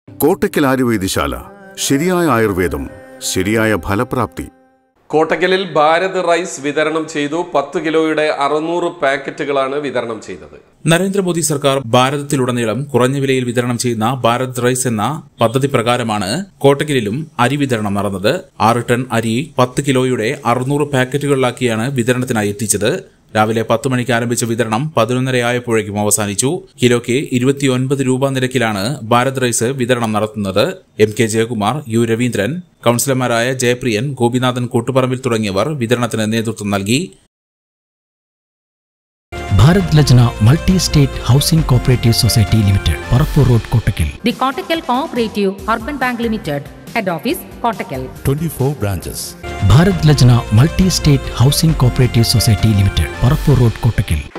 കോട്ടയ്ക്കൽ ആയുർവേദശാല ശരിയായ ആയുർവേദം ശരിയായ ഫലപ്രാപ്തി കോട്ടക്കലിൽ ഭാരത് റൈസ് വിതരണം ചെയ്തു പത്ത് കിലോയുടെ അറുന്നൂറ് പാക്കറ്റുകളാണ് വിതരണം ചെയ്തത് നരേന്ദ്രമോദി സർക്കാർ ഭാരതത്തിലുടനീളം കുറഞ്ഞ വിലയിൽ വിതരണം ചെയ്യുന്ന ഭാരത് റൈസ് എന്ന പദ്ധതി പ്രകാരമാണ് കോട്ടക്കലിലും അരി വിതരണം നടന്നത് ആറ് ടൺ അരി പത്ത് കിലോയുടെ അറുന്നൂറ് പാക്കറ്റുകളിലാക്കിയാണ് വിതരണത്തിനായി എത്തിച്ചത് രാവിലെ പത്ത് മണിക്ക് ആരംഭിച്ച വിതരണം പതിനൊന്നരയായപ്പോഴേക്കും അവസാനിച്ചു കിലോയ്ക്ക് ഇരുപത്തിയൊൻപത് രൂപ നിരക്കിലാണ് ഭാരത് റൈസ് വിതരണം നടത്തുന്നത് M K Jayakumar U Raveendran കൌൺസിലർമാരായ ജയപ്രിയൻ ഗോപിനാഥൻ കൂട്ടുപറമ്പിൽ തുടങ്ങിയവർ വിതരണത്തിന് നേതൃത്വം നൽകി Bharat Lajna multi state housing cooperative society limited Parappur road Kottakkal The Kottakkal Cooperative Urban Bank Limited, Head Office, Kottakkal. 24 branches. Bharat Lajna multi state housing cooperative society limited Parappur road Kottakkal